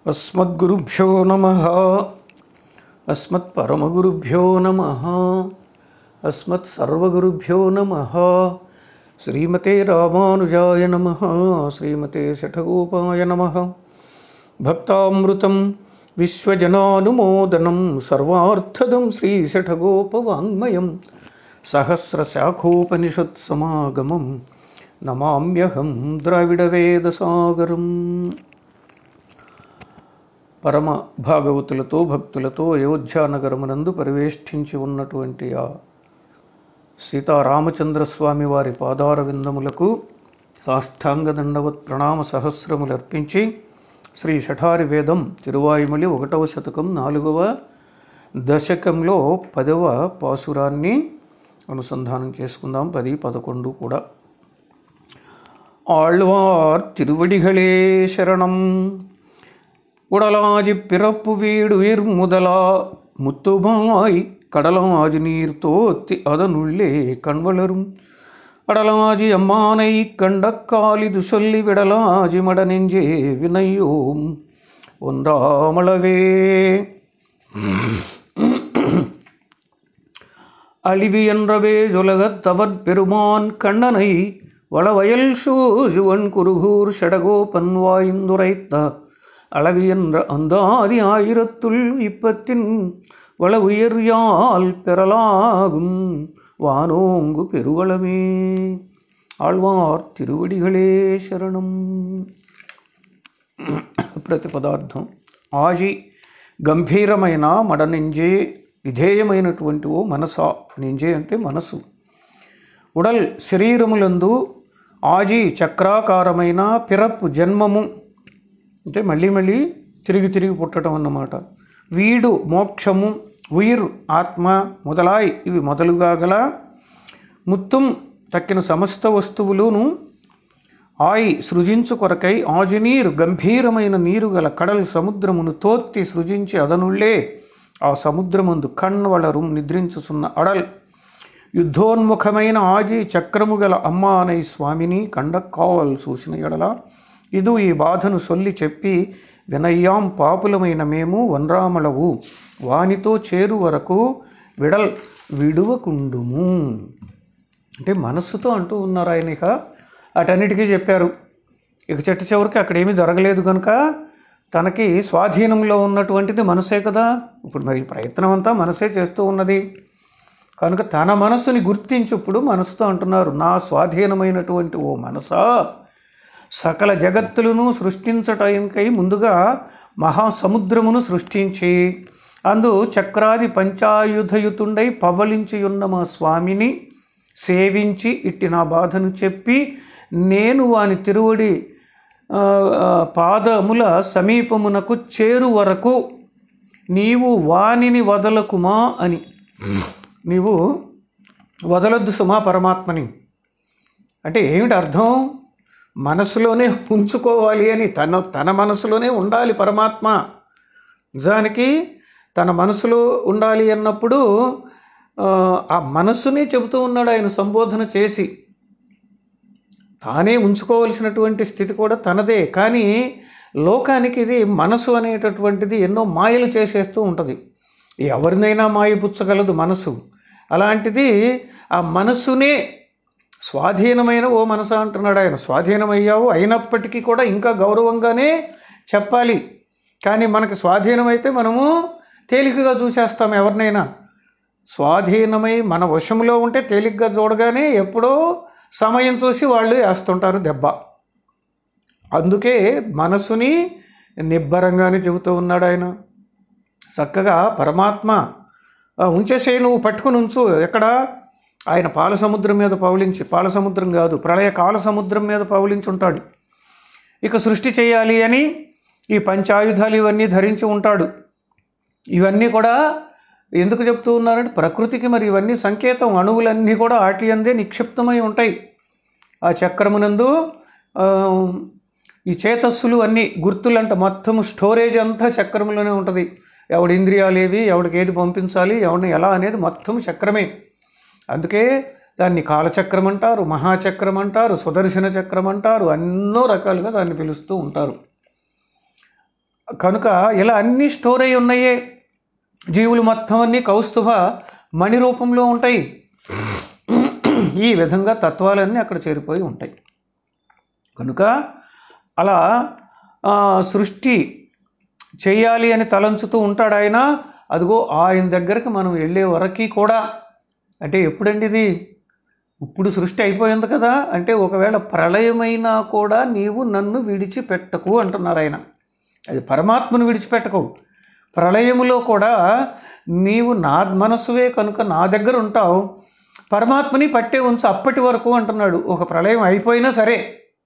అస్మద్గురుభ్యో నమ అస్మత్పరమగురుభ్యో నమ అస్మత్సర్వగురుభ్యో నమ శ్రీమతే రామానుజాయ నమ శ్రీమతే శఠగోపాయ నమ భక్తామృతం విశ్వజనానుమోదనం సర్వార్థదం శ్రీశఠగోపవాङ्మయం సహస్రశాఖోపనిషత్సమాగమం నమామ్యహం ద్రావిడవేదసాగరం పరమ భాగవతులతో భక్తులతో అయోధ్యానగరమునందు పరివేష్టించి ఉన్నటువంటి ఆ సీతారామచంద్రస్వామి వారి పాదార విందములకు సాష్టాంగ దండవత్ ప్రణామ సహస్రములు అర్పించి శ్రీ షఠారి వేదం తిరువాయుమలి ఒకటవ శతకం నాలుగవ దశకంలో పదవ పాసురాన్ని అనుసంధానం చేసుకుందాం పది పదకొండు కూడా ஆழ்வார் திருவடிகளே சரணம் உடலாஜி பிறப்பு வீடுயிர் முதலா முத்துமாய் கடலாஜி நீர் தோத்தி அதனுள்ளே கண்வளரும் அடலாஜி அம்மானை கண்டக்காலிது சொல்லி விடலாஜி மட நெஞ்சே வினையோம் ஒன்றாமளவே அழிவு என்றவே ஜுலகத்தவர் பெருமான் கண்ணனை வளவயல் சூசுவன் குருகூர் ஷடகோபன் வாய்ந்துரைத்த அளவி என்ற அந்தாதி ஆயிரத்துள் இப்பத்தின் வள உயர் யால் பெறலாகும் வானோங்கு பெருவளமே ఆళ్వార్ తిరువడిగళే శరణం ప్రతి పదార్థం ఆజి గంభీరమైన మడ నింజే విధేయమైనటువంటి ఓ మనసా నింజే అంటే మనసు ఉడల్ శరీరములందు ఆజి చక్రాకారమైన పిరప్పు జన్మము అంటే మళ్ళీ మళ్ళీ తిరిగి తిరిగి పుట్టడం అన్నమాట వీడు మోక్షము ఉయిర్ ఆత్మ మొదలాయ్ ఇవి మొదలుగా గల ముత్తుం తక్కిన సమస్త వస్తువులును ఆయి సృజించు కొరకై ఆజునీరు గంభీరమైన నీరు గల కడల్ సముద్రమును తోత్తి సృజించి అదనుళ్ళే ఆ సముద్రమందు కణ్వళరు నిద్రించుచున్న అడల్ యుద్ధోన్ముఖమైన ఆజీ చక్రము గల అమ్మ అనే స్వామిని కండక్కావల్ చూసిన ఎడల ఇదు ఈ బాధను సొల్లి చెప్పి వినయ్యాం పాపులమైన మేము వనరామలవు వానితో చేరు వరకు విడల్ విడువకుండుము అంటే మనస్సుతో అంటూ ఉన్నారు ఆయన ఇక అటన్నిటికీ చెప్పారు ఇక చెట్టు చివరికి అక్కడ ఏమీ జరగలేదు కనుక తనకి స్వాధీనంలో ఉన్నటువంటిది మనసే కదా ఇప్పుడు మరి ప్రయత్నం అంతా మనసే చేస్తూ ఉన్నది కనుక తన మనసుని గుర్తించుప్పుడు మనసుతో అంటున్నారు నా స్వాధీనమైనటువంటి ఓ మనసా సకల జగత్తులను సృష్టించటానికై ముందుగా మహాసముద్రమును సృష్టించి అందు చక్రాది పంచాయుధయుతుండై పవలించి ఉన్న మా స్వామిని సేవించి ఇట్టి నా బాధను చెప్పి నేను వాని తిరువడి ఆ, ఆ, పాదముల సమీపమునకు చేరు వరకు నీవు వానిని వదలకుమా అని నీవు వదలొద్దు సుమా పరమాత్మని అంటే ఏమిటి అర్థం మనసులోనే ఉంచుకోవాలి అని తన తన మనసులోనే ఉండాలి పరమాత్మ నిజానికి తన మనసులో ఉండాలి అన్నప్పుడు ఆ, ఆ మనస్సునే చెబుతూ ఉన్నాడు ఆయన సంబోధన చేసి తానే ఉంచుకోవలసినటువంటి స్థితి కూడా తనదే కానీ లోకానికి ఇది మనసు అనేటటువంటిది ఎన్నో మాయలు చేసేస్తూ ఉంటుంది ఎవరినైనా మాయపుచ్చగలదు మనసు అలాంటిది ఆ మనసునే స్వాధీనమైన ఓ మనసు అంటున్నాడు ఆయన స్వాధీనమయ్యావు అయినప్పటికీ కూడా ఇంకా గౌరవంగానే చెప్పాలి కానీ మనకి స్వాధీనమైతే మనము తేలికగా చూసేస్తాం ఎవరినైనా స్వాధీనమై మన వశంలో ఉంటే తేలిగ్గా చూడగానే ఎప్పుడో సమయం చూసి వాళ్ళు వేస్తుంటారు దెబ్బ అందుకే మనసుని నిబ్బరంగానే చెబుతూ ఉన్నాడు ఆయన చక్కగా పరమాత్మ "ఆ, ఉంచేసేయి నువ్వు పట్టుకుని ఉంచు ఎక్కడ ఆయన పాల సముద్రం మీద పవలించి పాల సముద్రం కాదు ప్రళయ కాల సముద్రం మీద పవలించి ఉంటాడు ఇక సృష్టి చేయాలి అని ఈ పంచాయుధాలు ఇవన్నీ ధరించి ఉంటాడు ఇవన్నీ కూడా ఎందుకు చెప్తూ ఉన్నారంటే ప్రకృతికి మరి ఇవన్నీ సంకేతం అణువులన్నీ కూడా ఆటి అందే నిక్షిప్తమై ఉంటాయి ఆ చక్రమునందు ఆ, ఈ చేతస్సులు అన్నీ గుర్తులంట మొత్తం స్టోరేజ్ అంతా చక్రములోనే ఉంటుంది ఎవడి ఇంద్రియాలు ఏవి ఎవడికి ఏది పంపించాలి ఎవడిని ఎలా అనేది మొత్తం చక్రమే అందుకే దాన్ని కాలచక్రం అంటారు మహాచక్రం అంటారు సుదర్శన చక్రం అంటారు ఎన్నో రకాలుగా దాన్ని పిలుస్తూ ఉంటారు కనుక ఇలా అన్నీ స్టోర్ అయి ఉన్నాయే జీవులు మొత్తం అన్నీ కౌస్తుభ మణి రూపంలో ఉంటాయి ఈ విధంగా తత్వాలన్నీ అక్కడ చేరిపోయి ఉంటాయి కనుక అలా ఆ, సృష్టి చేయాలి అని తలంచుతూ ఉంటాడు ఆయన అదిగో ఆయన దగ్గరికి మనం వెళ్ళే వరకు కూడా అంటే ఎప్పుడండి ఇది ఇప్పుడు సృష్టి అయిపోయింది కదా అంటే ఒకవేళ ప్రళయమైనా కూడా నీవు నన్ను విడిచిపెట్టకు అంటున్నారు ఆయన అది పరమాత్మను విడిచిపెట్టకు ప్రళయములో కూడా నీవు నా మనసువే కనుక నా దగ్గర ఉంటావు పరమాత్మని పట్టే ఉంచు అప్పటి వరకు అంటున్నాడు ఒక ప్రళయం అయిపోయినా సరే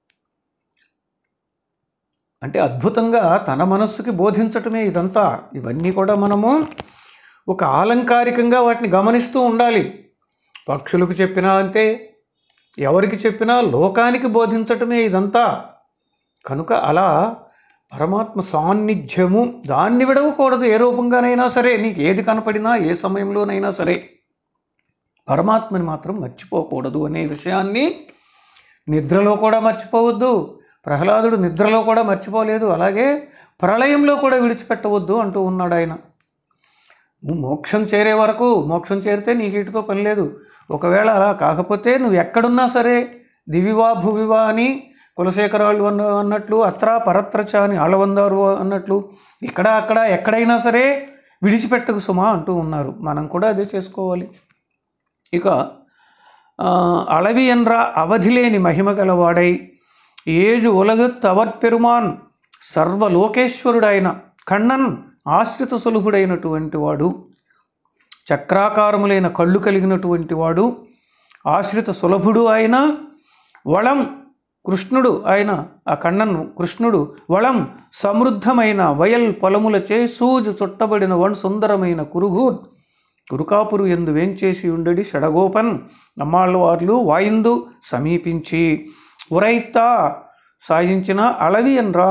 అంటే అద్భుతంగా తన మనస్సుకి బోధించటమే ఇదంతా ఇవన్నీ కూడా మనము ఒక ఆలంకారికంగా వాటిని గమనిస్తూ ఉండాలి పక్షులకు చెప్పినా అంతే ఎవరికి చెప్పినా లోకానికి బోధించటమే ఇదంతా కనుక అలా పరమాత్మ సాన్నిధ్యము దాన్ని విడవకూడదు ఏ రూపంగానైనా సరే నీకు ఏది కనపడినా ఏ సమయంలోనైనా సరే పరమాత్మని మాత్రం మర్చిపోకూడదు అనే విషయాన్ని నిద్రలో కూడా మర్చిపోవద్దు ప్రహ్లాదుడు నిద్రలో కూడా మర్చిపోలేదు అలాగే ప్రళయంలో కూడా విడిచిపెట్టవద్దు అంటూ ఉన్నాడు ఆయన నువ్వు మోక్షం చేరే వరకు మోక్షం చేరితే నీకు వీటితో పని లేదు ఒకవేళ అలా కాకపోతే నువ్వు ఎక్కడున్నా సరే దివివా భువివా అని కులశేఖరాళ్ళు అన్న అన్నట్లు అత్ర పరత్రచ అని ఆళ్ళవందారు అన్నట్లు ఇక్కడ అక్కడ ఎక్కడైనా సరే విడిచిపెట్టకు సుమా అంటూ ఉన్నారు మనం కూడా అదే చేసుకోవాలి ఇక ఆ, అళవి ఎన్ర అవధిలేని మహిమ గలవాడై ఏజు ఉలగత్ అవర్ పెరుమాన్ సర్వలోకేశ్వరుడైన కണ്ണన్ ఆశ్రిత సులభుడైనటువంటి వాడు చక్రాకారములైన కళ్ళు కలిగినటువంటి వాడు ఆశ్రిత సులభుడు ఆయన వళం కృష్ణుడు ఆయన ఆ కണ്ണన్ కృష్ణుడు వళం సమృద్ధమైన వయల్ పొలములచే సూజు చుట్టబడిన వన్ సుందరమైన కురుగూర్ కురుకాపురు ఎందు వేంచేసి ఉండడి షడగోపన్ నమ్మాళ్ళవార్లు వాయిందు సమీపించి ఉరైతా సాయించిన అళవి ఎన్రా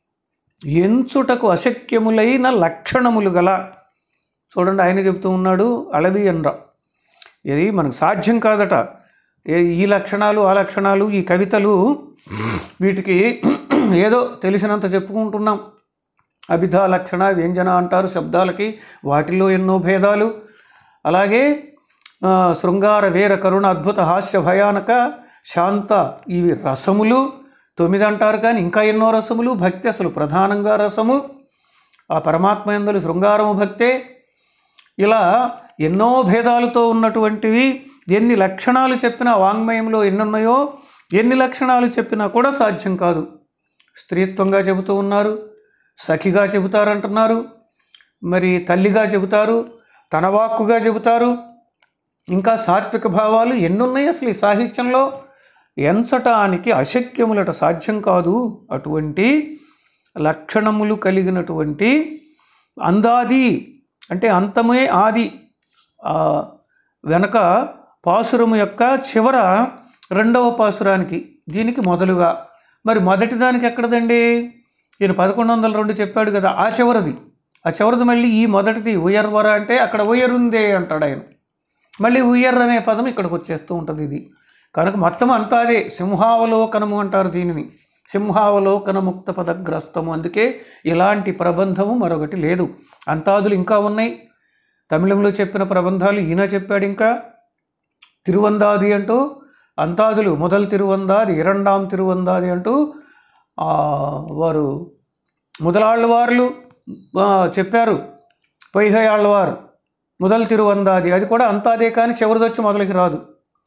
ఎంచుటకు అశక్యములైన లక్షణములు గల చూడండి ఆయన చెప్తూ ఉన్నాడు అళవి ఎన్రా ఇది మనకు సాధ్యం కాదట ఏ- ఈ లక్షణాలు ఆ లక్షణాలు ఈ కవితలు వీటికి ఏదో తెలిసినంత చెప్పుకుంటున్నాం అభిధా లక్షణ వ్యంజన అంటారు శబ్దాలకి వాటిలో ఎన్నో భేదాలు అలాగే ఆ, శృంగార వీర కరుణ అద్భుత హాస్య భయానక శాంత ఇవి రసములు తొమ్మిది అంటారు కానీ ఇంకా ఎన్నో రసములు భక్తి అసలు ప్రధానంగా రసము ఆ పరమాత్మ యందలి శృంగారము భక్తే ఇలా ఎన్నో భేదాలతో ఉన్నటువంటివి ఎన్ని లక్షణాలు చెప్పినా వాంగ్మయంలో ఎన్ని ఉన్నాయో ఎన్ని లక్షణాలు చెప్పినా కూడా సాధ్యం కాదు స్త్రీత్వంగా చెబుతూ ఉన్నారు సఖిగా చెబుతారంటున్నారు మరి తల్లిగా చెబుతారు తన వాక్కుగా చెబుతారు ఇంకా సాత్విక భావాలు ఎన్నున్నాయి అసలు ఈ సాహిత్యంలో ఎంచటానికి అశక్యములట సాధ్యం కాదు అటువంటి లక్షణములు కలిగినటువంటి అందాది అంటే అంతమే ఆది ఆ వెనక పాసురము యొక్క చివర రెండవ పాసురానికి దీనికి మొదలుగా మరి మొదటి దానికి ఎక్కడదండి ఈయన పదకొండు వందల రెండు చెప్పాడు కదా ఆ చివరిది ఆ చివరిది మళ్ళీ ఈ మొదటిది ఉయర్వర అంటే అక్కడ ఉయరుందే అంటాడు ఆయన మళ్ళీ ఉయ్యర్ అనే పదం ఇక్కడికి వచ్చేస్తూ ఉంటుంది ఇది కనుక మొత్తం అంతా అదే సింహావలోకనము అంటారు దీనిని సింహావలోకన ముక్త పదగ్రస్తము అందుకే ఇలాంటి ప్రబంధము మరొకటి లేదు అంతాదులు ఇంకా ఉన్నాయి తమిళంలో చెప్పిన ప్రబంధాలు ఈయన చెప్పాడు ఇంకా తిరువందాది అంటూ అంతాదులు మొదలు తిరువందాది ఇరండాం తిరువందాది అంటూ ఆ, వారు ముదలాళ్ళవార్లు ఆ, చెప్పారు పొయ్యళ్ళవారు మొదలు తిరువందాది అది కూడా అంతాదే కానీ చివరిదొచ్చి మొదలకి రాదు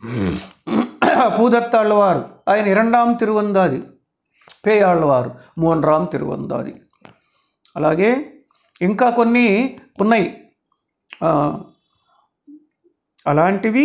పూదత్తాళ్ళవారు ఆయన ఇరండాం తిరువందాది పేయాళ్ళవారు మోన్రాం తిరువందాది అలాగే ఇంకా కొన్ని ఉన్నాయి ఆ, అలాంటివి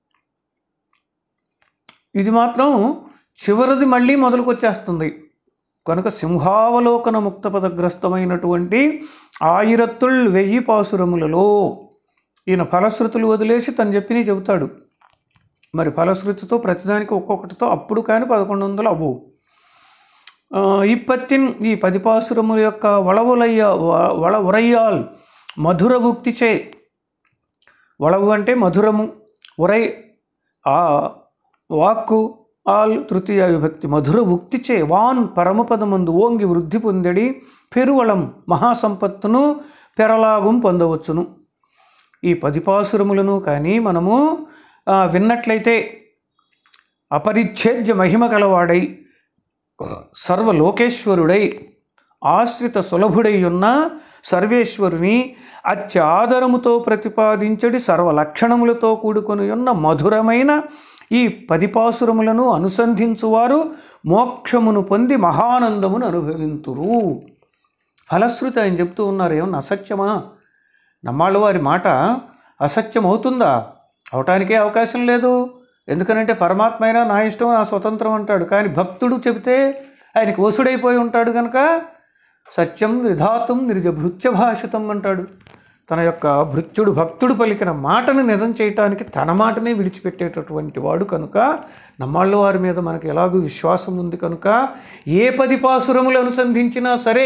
ఇది మాత్రం చివరిది మళ్ళీ మొదలుకు వచ్చేస్తుంది కనుక సింహావలోకన ముక్త పదగ్రస్తమైనటువంటి ఆయిరత్తుల్ వెయ్యి పాసురములలో ఈయన ఫలశ్రుతులు వదిలేసి తను చెప్పినవి చెబుతాడు మరి ఫలశ్రుతితో ప్రతిదానికి ఒక్కొక్కటితో అప్పుడు కానీ పదకొండు వందలు అవ్వవు ఆ, ఇప్పత్తిన్ ఈ పది పాసురముల యొక్క వళవులయ్య వ- వళ ఉరయ్యాల్ మధుర భుక్తిచే వళవు అంటే మధురము ఉరై ఆ వాక్కు ఆల్ తృతీయ విభక్తి మధుర ఉక్తిచే వాన్ పరమపదమందు ఓంగి వృద్ధి పొందడి పెరువళం మహాసంపత్తును పెరలాగం పొందవచ్చును ఈ పదిపాసురములను కానీ మనము ఆ, విన్నట్లయితే అపరిచ్ఛేద్య మహిమ కలవాడై సర్వలోకేశ్వరుడై ఆశ్రిత సులభుడై ఉన్న సర్వేశ్వరుని అత్యాదరముతో ప్రతిపాదించడి సర్వలక్షణములతో కూడుకొని ఉన్న మధురమైన ఈ పదిపాసురములను అనుసంధించువారు మోక్షమును పొంది మహానందమును అనుభవింతురు ఫలశ్రుతి ఆయన చెప్తూ ఉన్నారు ఏమన్నా అసత్యమా నమ్మాళ్ళ వారి మాట అసత్యం అవుతుందా అవటానికే అవకాశం లేదు ఎందుకనంటే పరమాత్మ అయినా నా ఇష్టం నా స్వతంత్రం అంటాడు కానీ భక్తుడు చెబితే ఆయనకి వసుడైపోయి ఉంటాడు కనుక సత్యం విధాతం నిర్జ భృత్య భాషితం అంటాడు తన యొక్క భృత్యుడు భక్తుడు పలికిన మాటను నిజం చేయటానికి తన మాటనే విడిచిపెట్టేటటువంటి వాడు కనుక నమ్మాళ్ళ వారి మీద మనకు ఎలాగూ విశ్వాసం ఉంది కనుక ఏ పది పాసురములు అనుసంధించినా సరే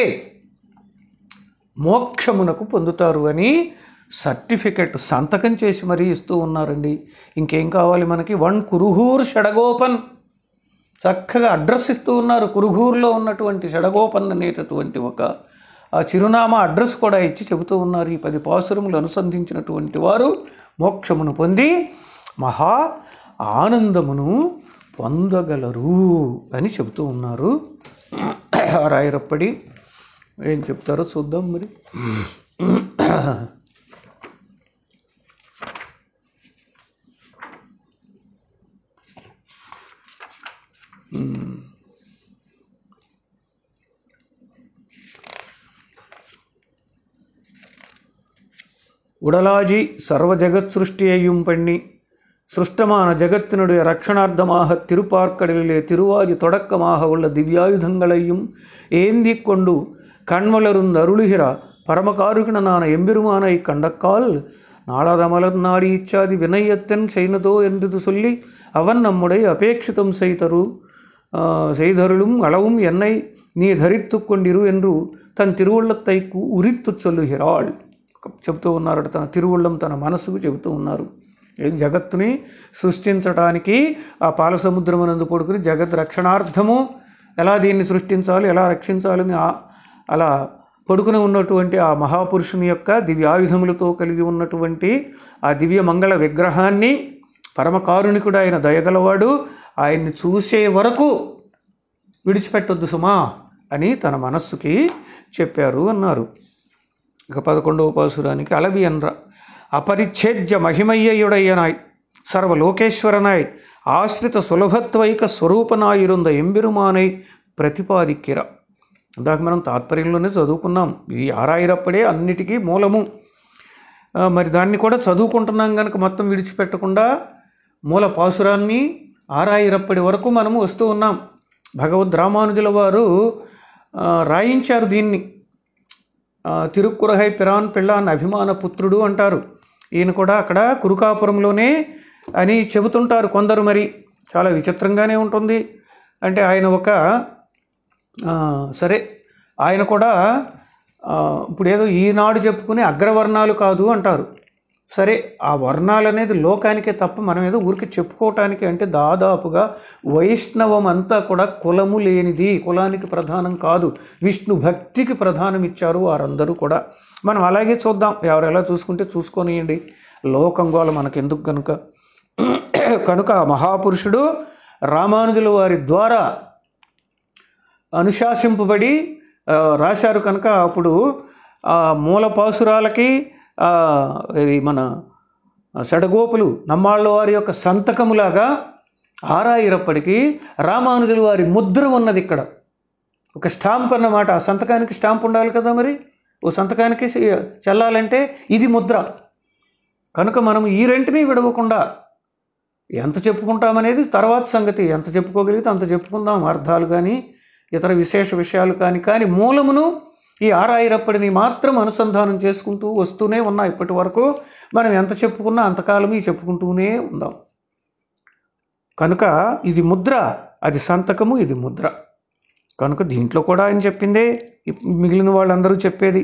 మోక్షమునకు పొందుతారు అని సర్టిఫికెట్ సంతకం చేసి మరీ ఇస్తూ ఉన్నారండి ఇంకేం కావాలి మనకి వన్ కురుహూర్ షడగోపన్ చక్కగా అడ్రస్ ఇస్తూ ఉన్నారు కురుహూరులో ఉన్నటువంటి షడగోపన్ అనేటటువంటి ఒక ఆ చిరునామా అడ్రస్ కూడా ఇచ్చి చెబుతూ ఉన్నారు ఈ పది పాసురములు అనుసంధించినటువంటి వారు మోక్షమును పొంది మహా ఆనందమును పొందగలరు అని చెబుతూ ఉన్నారు రాయరప్పడి ఏం చెప్తారో చూద్దాం మరి உடலாஜி சர்வ ஜெகத் சிருஷ்டியையும் பண்ணி சிருஷ்டமான ஜெகத்தினுடைய ரட்சணார்த்தமாக திருப்பார்க்கடலிலே திருவாஜி தொடக்கமாக உள்ள திவ்யாயுதங்களையும் ஏந்திக் கொண்டு கண்மலருந்து அருளுகிற பரமகாருகிணனான எம்பெருமானை கண்டக்கால் நாளாதமலர் நாடி இச்சாதி வினயத்தன் செய்னதோ என்று சொல்லி அவன் நம்முடைய அபேட்சிதம் செய்தரு ఆ, செய்தருளும் அளவும் என்னை நீ ధరిత్తు కొండిరు என்று తన తిరువుళ్ళத்தை ఉరిత్తు చొల్లుகிறாள் చెబుతూ ఉన్నారు తన తిరువుళ్ళం తన మనసుకు చెబుతూ ఉన్నారు ఏది జగత్తుని సృష్టించడానికి ఆ పాల సముద్రమునందు పడుకుని జగత్ రక్షణార్థము ఎలా దీన్ని సృష్టించాలి ఎలా రక్షించాలని ఆ- అలా పడుకుని ఉన్నటువంటి ఆ మహాపురుషుని యొక్క దివ్యాయుధములతో కలిగి ఉన్నటువంటి ఆ దివ్య మంగళ విగ్రహాన్ని పరమకారుణికుడు ఆయన దయగలవాడు ఆయన్ని చూసే వరకు విడిచిపెట్టొద్దు సుమా అని తన మనస్సుకి చెప్పారు అన్నారు ఇక పదకొండవ పాసురానికి అలవి అన్ర అపరిచ్ఛేద్య మహిమయ్యుడయ్యనాయ్ సర్వలోకేశ్వరనాయ్ ఆశ్రిత సులభత్వైక స్వరూపనాయిరుంద ఎంబెరుమానై ప్రతిపాదిక్కిర ఇందాక మనం తాత్పర్యంలోనే చదువుకున్నాం ఇది ఆరాయిరప్పుడే అన్నిటికీ మూలము ఆ, మరి దాన్ని కూడా చదువుకుంటున్నాం కనుక మొత్తం విడిచిపెట్టకుండా మూల పాసురాన్ని ఆరాయిరప్పటి వరకు మనము వస్తూ ఉన్నాం భగవద్ రామానుజుల వారు ఆ, రాయించారు దీన్ని ఆ, తిరుక్కురహై పిరాన్ పిల్లాన్ అభిమాన పుత్రుడు అంటారు ఈయన కూడా అక్కడ కురుకాపురంలోనే అని చెబుతుంటారు కొందరు మరి చాలా విచిత్రంగానే ఉంటుంది అంటే ఆయన ఒక ఆ, సరే ఆయన కూడా ఆ, ఇప్పుడు ఏదో ఈనాడు చెప్పుకునే అగ్రవర్ణాలు కాదు అంటారు సరే ఆ వర్ణాలు అనేది లోకానికే తప్ప మనం ఏదో ఊరికి చెప్పుకోవటానికి అంటే దాదాపుగా వైష్ణవం అంతా కూడా కులము లేనిది కులానికి ప్రధానం కాదు విష్ణు భక్తికి ప్రధానం ఇచ్చారు వారందరూ కూడా మనం అలాగే చూద్దాం ఎవరు ఎలా చూసుకుంటే చూసుకొనియండి లోకం గోల మనకెందుకు కనుక కనుక ఆ మహాపురుషుడు రామానుజుల వారి ద్వారా అనుశాసింపబడి ఆ, రాశారు కనుక అప్పుడు ఆ మూల పాసురాలకి ఆ, ఇది మన సడగోపులు నమ్మాళ్ళ వారి యొక్క సంతకములాగా ఆరాయిరప్పటికీ రామానుజుల వారి ముద్ర ఉన్నది ఇక్కడ ఒక స్టాంప్ అన్నమాట ఆ సంతకానికి స్టాంప్ ఉండాలి కదా మరి ఓ సంతకానికి చె- చెల్లాలంటే ఇది ముద్ర కనుక మనం ఈ రెంటిని విడవకుండా ఎంత చెప్పుకుంటామనేది తర్వాత సంగతి ఎంత చెప్పుకోగలిగితే అంత చెప్పుకుందాం అర్థాలు కానీ ఇతర విశేష విషయాలు కానీ కానీ మూలమును ఈ ఆరాయిరప్పటిని మాత్రం అనుసంధానం చేసుకుంటూ వస్తూనే ఉన్నా ఇప్పటి వరకు మనం ఎంత చెప్పుకున్నా అంతకాలం ఈ చెప్పుకుంటూనే ఉందాం కనుక ఇది ముద్ర అది సంతకము ఇది ముద్ర కనుక దీంట్లో కూడా ఆయన చెప్పిందే ఇప్- మిగిలిన వాళ్ళందరూ చెప్పేది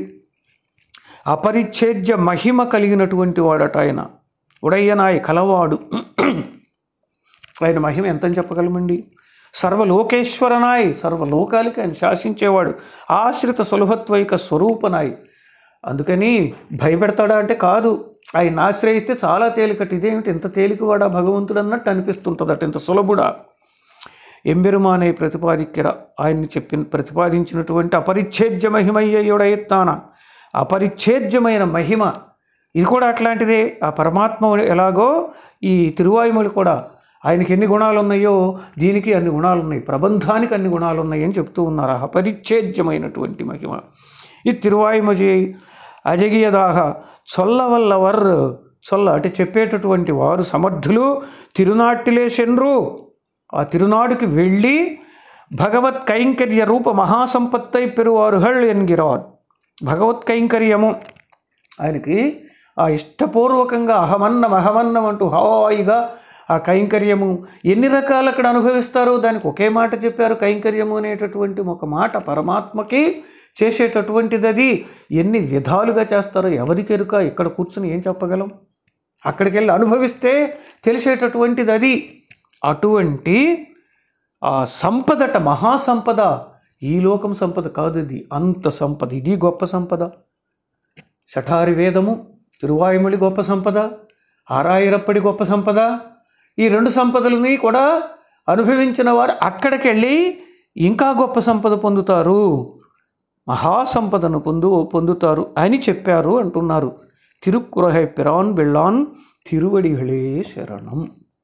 అపరిచ్ఛేద్య మహిమ కలిగినటువంటి వాడట ఆయన ఉడయ్యనాయ్ కలవాడు ఆయన మహిమ ఎంతని చెప్పగలమండి సర్వలోకేశ్వరనాయ్ సర్వలోకాలకి ఆయన శాసించేవాడు ఆశ్రిత సులభత్వైక స్వరూపనాయ్ అందుకని భయపెడతాడా అంటే కాదు ఆయన ఆశ్రయిస్తే చాలా తేలికటి ఇదేమిటి ఇంత తేలికవాడా భగవంతుడు అన్నట్టు అనిపిస్తుంటుందట ఇంత సులభుడా ఎంబెరుమానే ప్రతిపాదిక్కిర ఆయన్ని చెప్పిన ప్రతిపాదించినటువంటి అపరిచ్ఛేద్య మహిమయ్యుడైతాన అపరిచ్ఛేద్యమైన మహిమ ఇది కూడా అట్లాంటిదే ఆ పరమాత్మ ఎలాగో ఈ తిరువాయుమలు కూడా ఆయనకి ఎన్ని గుణాలు ఉన్నాయో దీనికి అన్ని గుణాలు ఉన్నాయి ప్రబంధానికి అన్ని గుణాలు ఉన్నాయి అని చెప్తూ ఉన్నారు ఆ అపరిచ్ఛేద్యమైనటువంటి మహిమ ఈ తిరువాయుమజి అజగియదాహ చొల్లవల్లవర్ చొల్ల అంటే చెప్పేటటువంటి వారు సమర్థులు తిరునాటిలే శండ్రు ఆ తిరునాడుకి వెళ్ళి భగవత్ కైంకర్య రూప మహాసంపత్తై పెరువారుహళ్ ఎన్గిరార్ భగవత్ కైంకర్యము ఆయనకి ఆ ఇష్టపూర్వకంగా అహమన్నం అహమన్నం అంటూ హాయిగా ఆ కైంకర్యము ఎన్ని రకాలు అక్కడ అనుభవిస్తారో దానికి ఒకే మాట చెప్పారు కైంకర్యము అనేటటువంటి ఒక మాట పరమాత్మకి చేసేటటువంటిది అది ఎన్ని విధాలుగా చేస్తారో ఎవరికి ఎరుక ఇక్కడ కూర్చుని ఏం చెప్పగలం అక్కడికి వెళ్ళి అనుభవిస్తే తెలిసేటటువంటిది అది అటువంటి ఆ సంపదట మహాసంపద ఈ లోకం సంపద కాదు ఇది అంత సంపద ఇది గొప్ప సంపద శఠారి వేదము తిరువాయుమలి గొప్ప సంపద ఆరాయిరప్పటి గొప్ప సంపద ఈ రెండు సంపదలని కూడా అనుభవించిన వారు అక్కడికి వెళ్ళి ఇంకా గొప్ప సంపద పొందుతారు మహాసంపదను పొందు పొందుతారు అని చెప్పారు అంటున్నారు తిరుక్కురహై పిరాన్ వెళ్ళాన్ తిరువడిகளே శరణం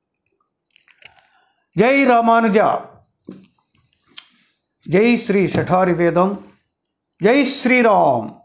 జై రామానుజ జై శ్రీ శఠారి వేదం జై శ్రీరామ్